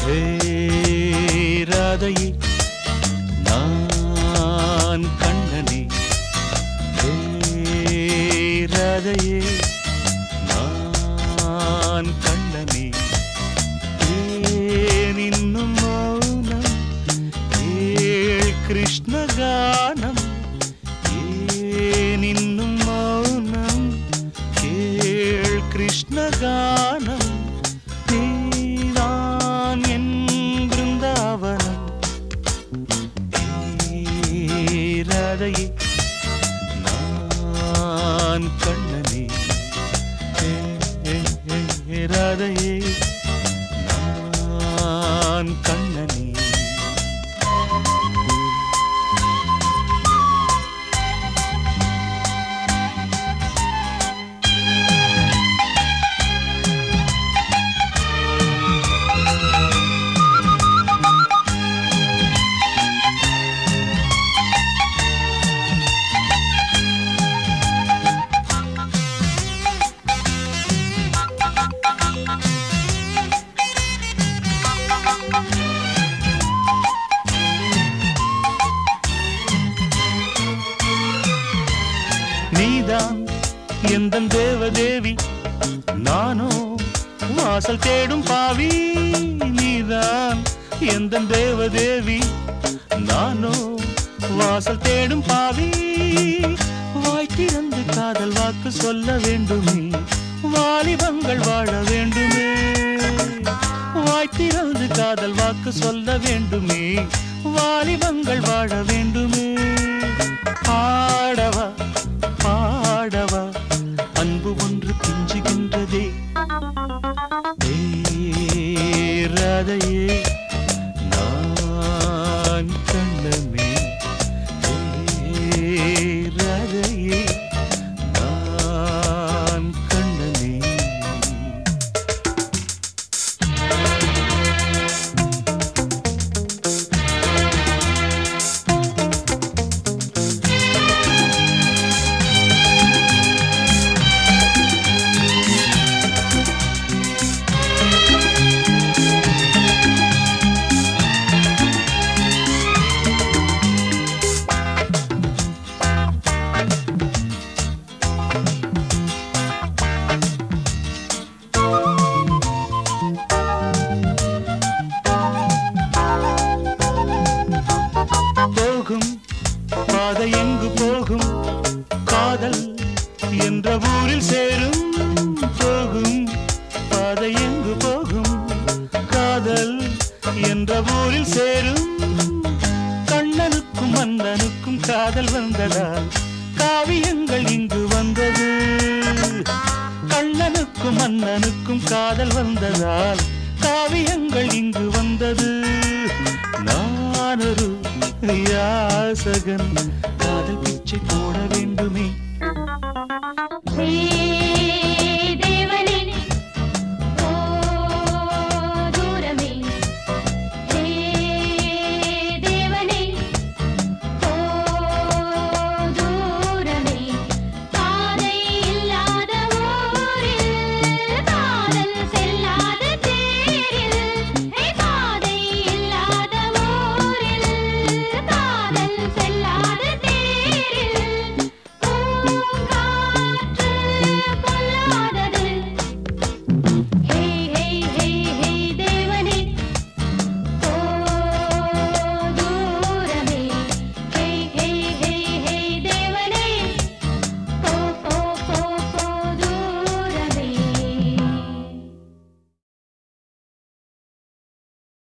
ஹே ராதையே நான் கண்ணனே ஹே ராதையே நான் கண்ணனே ஏன் இன்னும் மௌனம் ஏழ் கிருஷ்ணகானம் ஏன் இன்னும் மௌனம் கேள் கிருஷ்ணகானம் நீதான் என் பிருந்தாவனம் ஏ ராதையே நான் கண்ணனே ஏ, ஏ, ஏ, ஏ, ராதையே நான் கண்ணனே நீதான் எந்த தேவதேவி நானோ வாசல் தேடும் பாவி நீதான் எந்த தேவதேவி நானோ வாசல் தேடும் பாவி வாய் திறந்து காதல் வாக்கு சொல்ல வேண்டுமே வாலிபங்கள் வாழ வேண்டுமே வாய் திறந்து காதல் வாக்கு சொல்ல வேண்டுமே வாலிபங்கள் வாழ வேண்டுமே பாடவா பாடவா அன்பு ஒன்று பிஞ்சுகின்றதே ஏ ராதையே நான் கண்ணமே ஏ ராதையே நான் கண்ணனே போகும் பாதை எங்கு போகும் காதல் என்ற ஊரில் சேரும் போகும் பாதை எங்கு போகும் காதல் என்ற ஊரில் சேரும் கண்ணனுக்கும் மன்னனுக்கும் காதல் வந்ததால் காவியங்கள் இங்கு வந்தது கண்ணனுக்கும் மன்னனுக்கும் காதல் வந்ததால் காவியங்கள் இங்கு வந்தது நானொரு யாசகன் காதல் பிச்சை போட வேண்டுமே ஹே